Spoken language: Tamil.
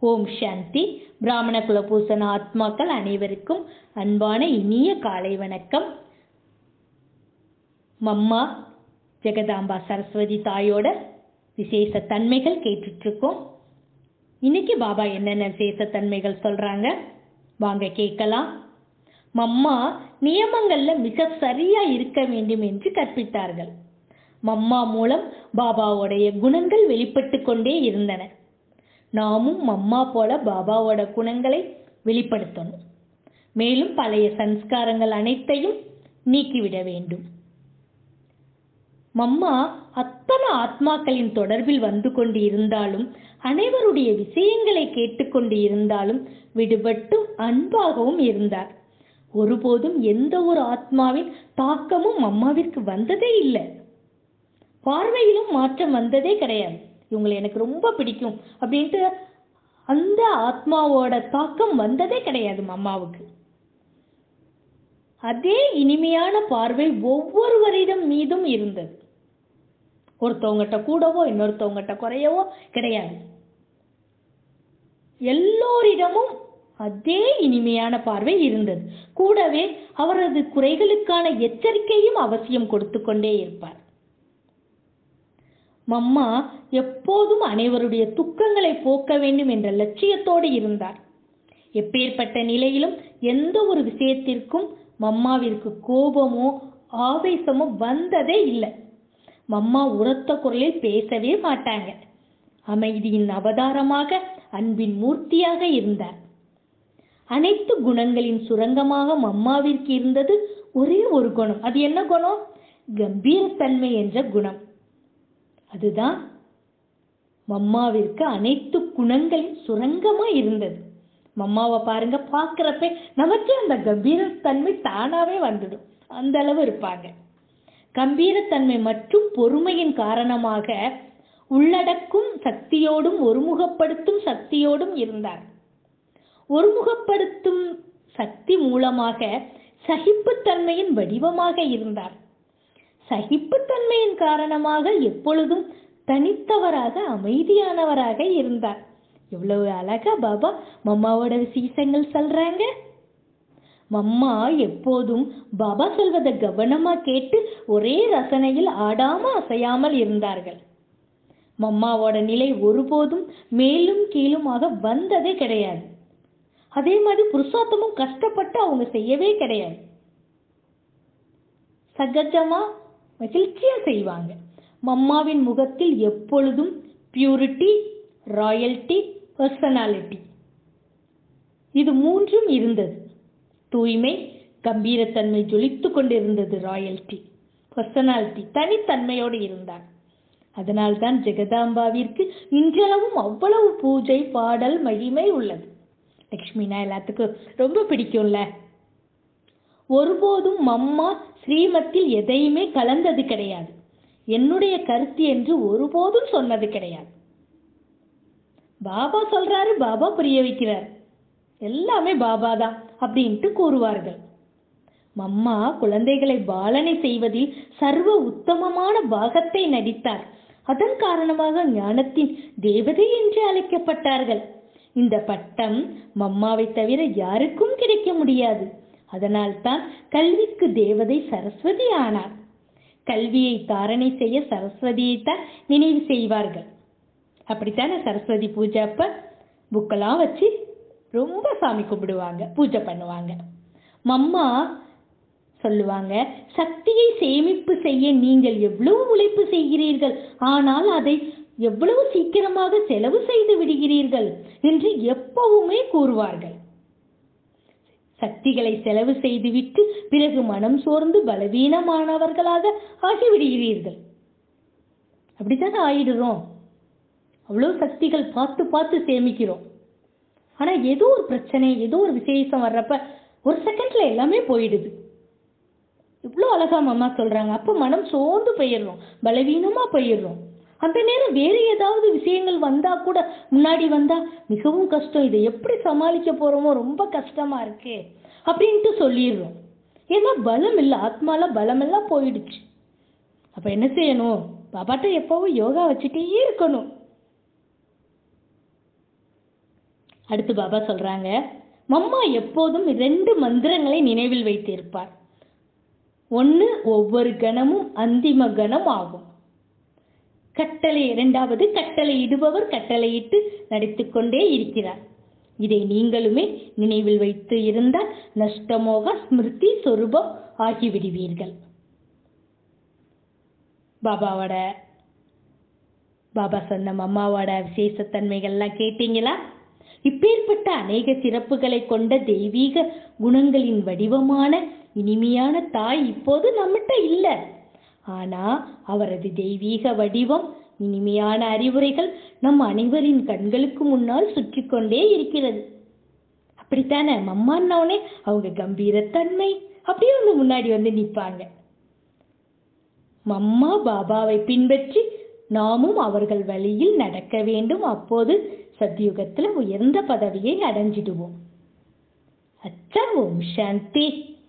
ஓம் சாந்தி பிராமண குலபூசண ஆத்மாக்கள் அனைவருக்கும் அன்பான இனிய காலை வணக்கம் மம்மா ஜெகதாம்பா சரஸ்வதி தாயோட விசேஷ தன்மைகள் கேட்டுட்டு இருக்கோம் இன்னைக்கு பாபா என்னென்ன விசேஷ தன்மைகள் சொல்றாங்க வாங்க கேட்கலாம் மம்மா நியமங்கள்ல மிக சரியா இருக்க வேண்டும் என்று கற்பித்தார்கள் மம்மா மூலம் பாபாவுடைய குணங்கள் வெளிப்பட்டு கொண்டே இருந்தன நாமும் மம்மா போல பாபாவோட குணங்களை வெளிப்படுத்தணும் மேலும் பழைய சன்ஸ்காரங்கள் அனைத்தையும் நீக்கிவிட வேண்டும் மம்மா அத்தனை ஆத்மாக்களின் தொடர்பில் வந்து கொண்டு இருந்தாலும் அனைவருடைய விஷயங்களை கேட்டுக்கொண்டு இருந்தாலும் விடுபட்டு அன்பாகவும் இருந்தார் ஒருபோதும் எந்த ஒரு ஆத்மாவின் தாக்கமும் அம்மாவிற்கு வந்ததே இல்லை பார்வையிலும் மாற்றம் வந்ததே கிடையாது இவங்களை எனக்கு ரொம்ப பிடிக்கும் அப்படின்ட்டு அந்த ஆத்மாவோட தாக்கம் வந்ததே கிடையாது அம்மாவுக்கு அதே இனிமையான பார்வை ஒவ்வொருவரிடம் மீதும் இருந்தது ஒருத்தவங்ககிட்ட கூடவோ இன்னொருத்தவங்ககிட்ட குறையவோ கிடையாது எல்லோரிடமும் அதே இனிமையான பார்வை இருந்தது கூடவே அவரது குறைகளுக்கான எச்சரிக்கையும் அவசியம் கொடுத்து கொண்டே இருப்பார் மம்மா எப்போதும் அனைவருடைய துக்கங்களை போக்க வேண்டும் என்ற லட்சியத்தோடு இருந்தார் எப்பேற்பட்ட நிலையிலும் எந்த ஒரு விஷயத்திற்கும் மம்மாவிற்கு கோபமோ ஆவேசமோ வந்ததே இல்லை மம்மா உரத்த குரலில் பேசவே மாட்டாங்க அமைதியின் அவதாரமாக அன்பின் மூர்த்தியாக இருந்தார் அனைத்து குணங்களின் சுரங்கமாக மம்மாவிற்கு இருந்தது ஒரே ஒரு குணம் அது என்ன குணம் கம்பீரத்தன்மை என்ற குணம் அதுதான் மம்மாவிற்கு அனைத்து குணங்களின் சுரங்கமா இருந்தது மம்மாவை பாருங்க பார்க்குறப்ப நமக்கு அந்த கம்பீரத்தன்மை தானாவே வந்துடும் அந்த அளவு இருப்பாங்க கம்பீரத்தன்மை மற்றும் பொறுமையின் காரணமாக உள்ளடக்கும் சக்தியோடும் ஒருமுகப்படுத்தும் சக்தியோடும் இருந்தார் ஒருமுகப்படுத்தும் சக்தி மூலமாக சகிப்புத்தன்மையின் வடிவமாக இருந்தார் சகிப்புத்தன்மையின் காரணமாக எப்பொழுதும் தனித்தவராக அமைதியானவராக இருந்தார் எவ்வளவு அழகா பாபா மம்மாவோட விசேஷங்கள் சொல்றாங்க மம்மா எப்போதும் பாபா சொல்வதை கவனமா கேட்டு ஒரே ரசனையில் ஆடாம அசையாமல் இருந்தார்கள் மம்மாவோட நிலை ஒருபோதும் மேலும் கீழுமாக வந்ததே கிடையாது அதே மாதிரி புருஷோத்தமும் கஷ்டப்பட்டு அவங்க செய்யவே கிடையாது சகஜமா மகிழ்ச்சியா செய்வாங்க மம்மாவின் முகத்தில் எப்பொழுதும் பியூரிட்டி ராயல்டி பர்சனாலிட்டி இது மூன்றும் இருந்தது தூய்மை கம்பீரத்தன்மை ஜொலித்து கொண்டிருந்தது ராயல்டி பர்சனாலிட்டி தனித்தன்மையோடு இருந்தார் அதனால்தான் ஜெகதாம்பாவிற்கு இன்றளவும் அவ்வளவு பூஜை பாடல் மகிமை உள்ளது லக்ஷ்மினா எல்லாத்துக்கும் ரொம்ப பிடிக்கும்ல ஒருபோதும் மம்மா ஸ்ரீமத்தில் எதையுமே கலந்தது கிடையாது என்னுடைய கருத்து என்று ஒருபோதும் சொன்னது கிடையாது பாபா சொல்றாரு பாபா புரிய வைக்கிறார் எல்லாமே பாபா தான் அப்படின்ட்டு கூறுவார்கள் மம்மா குழந்தைகளை பாலனை செய்வதில் சர்வ உத்தமமான பாகத்தை நடித்தார் அதன் காரணமாக ஞானத்தின் தேவதை என்று அழைக்கப்பட்டார்கள் இந்த பட்டம் மம்மாவை தவிர யாருக்கும் கிடைக்க முடியாது அதனால்தான் கல்விக்கு தேவதை சரஸ்வதி ஆனார் கல்வியை தாரணை செய்ய சரஸ்வதியை தான் நினைவு செய்வார்கள் அப்படித்தானே சரஸ்வதி பூஜை அப்ப புக்கெல்லாம் வச்சு ரொம்ப சாமி கும்பிடுவாங்க பூஜை பண்ணுவாங்க மம்மா சொல்லுவாங்க சக்தியை சேமிப்பு செய்ய நீங்கள் எவ்வளவு உழைப்பு செய்கிறீர்கள் ஆனால் அதை எவ்வளவு சீக்கிரமாக செலவு செய்து விடுகிறீர்கள் என்று எப்பவுமே கூறுவார்கள் சக்திகளை செலவு செய்துவிட்டு பிறகு மனம் சோர்ந்து பலவீனமானவர்களாக ஆகிவிடுகிறீர்கள் அப்படித்தானே ஆயிடுறோம் அவ்வளோ சக்திகள் பார்த்து பார்த்து சேமிக்கிறோம் ஆனா ஏதோ ஒரு பிரச்சனை ஏதோ ஒரு விசேஷம் வர்றப்ப ஒரு செகண்ட்ல எல்லாமே போயிடுது இவ்வளோ அழகா மாமா சொல்றாங்க அப்ப மனம் சோர்ந்து போயிடுறோம் பலவீனமா போயிடுறோம் அந்த நேரம் வேறு ஏதாவது விஷயங்கள் வந்தா கூட முன்னாடி வந்தா மிகவும் கஷ்டம் இதை எப்படி சமாளிக்க போறோமோ ரொம்ப கஷ்டமா இருக்கு அப்படின்ட்டு சொல்லிடுறோம் ஏன்னா பலம் இல்லை ஆத்மால பலம் எல்லாம் போயிடுச்சு அப்ப என்ன செய்யணும் பாபாட்ட எப்பவும் யோகா வச்சுட்டே இருக்கணும் அடுத்து பாபா சொல்றாங்க மம்மா எப்போதும் ரெண்டு மந்திரங்களை நினைவில் வைத்திருப்பார் ஒன்று ஒவ்வொரு கணமும் அந்திம கணம் ஆகும் கட்டளை இரண்டாவது கட்டளை இடுபவர் கட்டளையிட்டு நடித்துக் கொண்டே இருக்கிறார் இதை நீங்களுமே நினைவில் வைத்து இருந்தால் நஷ்டமோக ஸ்மிருதி சொரூபம் ஆகிவிடுவீர்கள் பாபாவோட பாபா சொன்ன அம்மாவோட விசேஷத்தன்மைகள்லாம் கேட்டீங்களா இப்பேற்பட்ட அநேக சிறப்புகளை கொண்ட தெய்வீக குணங்களின் வடிவமான இனிமையான தாய் இப்போது நம்மகிட்ட இல்லை ஆனா அவரது தெய்வீக வடிவம் இனிமையான அறிவுரைகள் நம் அனைவரின் கண்களுக்கு முன்னால் சுற்றி கொண்டே இருக்கிறது அப்படித்தானே மம்மான்னோடனே அவங்க கம்பீரத்தன்மை அப்படியே வந்து முன்னாடி வந்து நிற்பாங்க மம்மா பாபாவை பின்பற்றி நாமும் அவர்கள் வழியில் நடக்க வேண்டும் அப்போது சத்தியுகத்தில் உயர்ந்த பதவியை அடைஞ்சிடுவோம் அச்சா ஓம் சாந்தி